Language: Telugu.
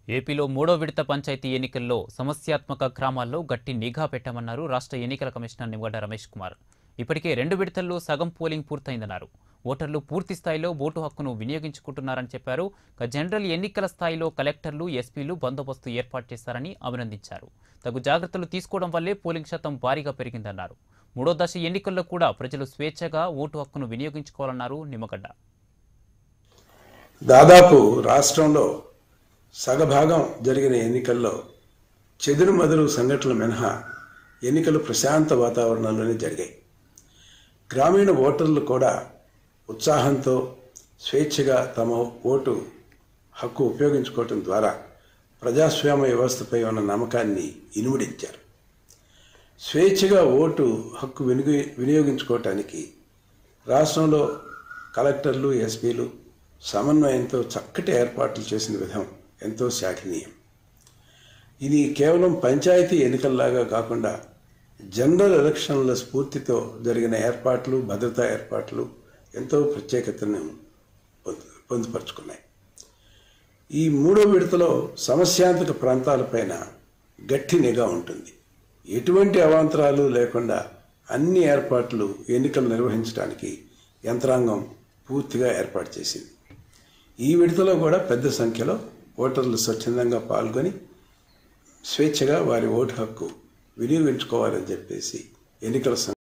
ఏపీలో మూడో విడత పంచాయతీ ఎన్నికల్లో సమస్యాత్మక గ్రామాల్లో గట్టి నిఘా పెట్టామన్నారు రాష్ట్ర ఎన్నికల కమిషనర్ నిమ్మగడ్డ రమేష్ కుమార్ ఇప్పటికే రెండు విడతల్లో సగం పోలింగ్ పూర్తయిందన్నారు ఓటర్లు పూర్తి స్థాయిలో ఓటు హక్కును వినియోగించుకుంటున్నారని చెప్పారు ఇక జనరల్ ఎన్నికల స్థాయిలో కలెక్టర్లు ఎస్పీలు బందోబస్తు ఏర్పాటు చేశారని అభినందించారు తగు జాగ్రత్తలు తీసుకోవడం వల్లే పోలింగ్ శాతం భారీగా పెరిగిందన్నారు మూడో దశ ఎన్నికల్లో కూడా ప్రజలు స్వేచ్ఛగా ఓటు హక్కును వినియోగించుకోవాలన్నారు నిమ్మగడ్డ దాదాపు రాష్ట్రంలో సగభాగం జరిగిన ఎన్నికల్లో చెదురుమదురు సంఘటనలు మినహా ఎన్నికలు ప్రశాంత వాతావరణంలోనే జరిగాయి గ్రామీణ ఓటర్లు కూడా ఉత్సాహంతో స్వేచ్ఛగా తమ ఓటు హక్కు ఉపయోగించుకోవటం ద్వారా ప్రజాస్వామ్య వ్యవస్థపై ఉన్న నమ్మకాన్ని ఇనుముడించారు స్వేచ్ఛగా ఓటు హక్కు వినియోగి వినియోగించుకోవటానికి రాష్ట్రంలో కలెక్టర్లు ఎస్పీలు సమన్వయంతో చక్కటి ఏర్పాట్లు చేసిన విధం ఎంతో శ్లాఘనీయం ఇది కేవలం పంచాయతీ ఎన్నికల్లాగా కాకుండా జనరల్ ఎలక్షన్ల స్ఫూర్తితో జరిగిన ఏర్పాట్లు భద్రతా ఏర్పాట్లు ఎంతో ప్రత్యేకతను పొందు పొందుపరుచుకున్నాయి ఈ మూడో విడతలో సమస్యాంతక ప్రాంతాలపైన గట్టి నిఘా ఉంటుంది ఎటువంటి అవాంతరాలు లేకుండా అన్ని ఏర్పాట్లు ఎన్నికలు నిర్వహించడానికి యంత్రాంగం పూర్తిగా ఏర్పాటు చేసింది ఈ విడతలో కూడా పెద్ద సంఖ్యలో ఓటర్లు స్వచ్ఛందంగా పాల్గొని స్వేచ్ఛగా వారి ఓటు హక్కు వినియోగించుకోవాలని చెప్పేసి ఎన్నికల సం-